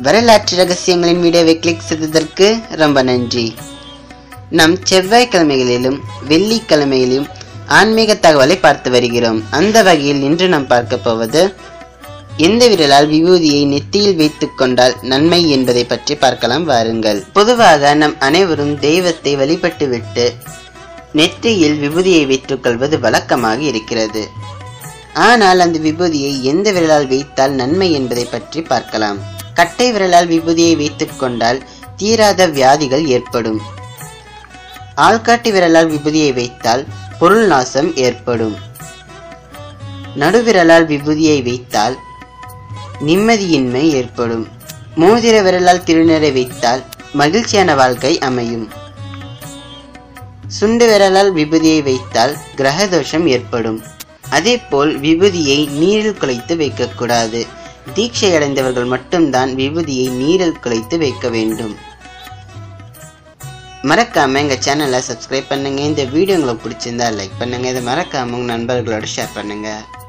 வரலாற்று ரகசியங்களின் வீடியோவை கிளிக் செய்ததற்கு ரொம்ப நன்றி நம் செவ்வாய்க்கிழமைகளிலும் வெள்ளிக்கிழமையிலும் ஆன்மீக தகவலை பார்த்து வருகிறோம் அந்த வகையில் இன்று நாம் பார்க்க போவது எந்த விரலால் விபூதியை நெத்தியில் வைத்துக் கொண்டால் நன்மை என்பதை பற்றி பார்க்கலாம் வாருங்கள் பொதுவாக நம் அனைவரும் தெய்வத்தை வழிபட்டுவிட்டு நெற்றியில் விபூதியை வைத்துக் கொள்வது வழக்கமாக இருக்கிறது ஆனால் அந்த விபூதியை எந்த விரலால் வைத்தால் நன்மை என்பதை பற்றி பார்க்கலாம் கட்டை விரலால் விபூதியை வைத்துக் கொண்டால் தீராத வியாதிகள் ஏற்படும் ஆள்காட்டி விரலால் விபூதியை வைத்தால் பொருள் நாசம் ஏற்படும் நடுவிரலால் விபூதியை வைத்தால் நிம்மதியின்மை ஏற்படும் மோதிர விரலால் திருநீரை வைத்தால் மகிழ்ச்சியான வாழ்க்கை அமையும் சுண்டு விரலால் விபூதியை வைத்தால் கிரகதோஷம் ஏற்படும் அதேபோல் விபூதியை நீரில் குலைத்து வைக்கக்கூடாது தீட்சை அடைந்தவர்கள் மட்டும்தான் விபூதியை நீரில் குலைத்து வைக்க வேண்டும் மறக்காம எங்க சேனலை சப்ஸ்கிரைப் பண்ணுங்க இந்த வீடியோ உங்களுக்கு பிடிச்சிருந்தா லைக் பண்ணுங்க இதை மறக்காம உங்க நண்பர்களோட ஷேர் பண்ணுங்க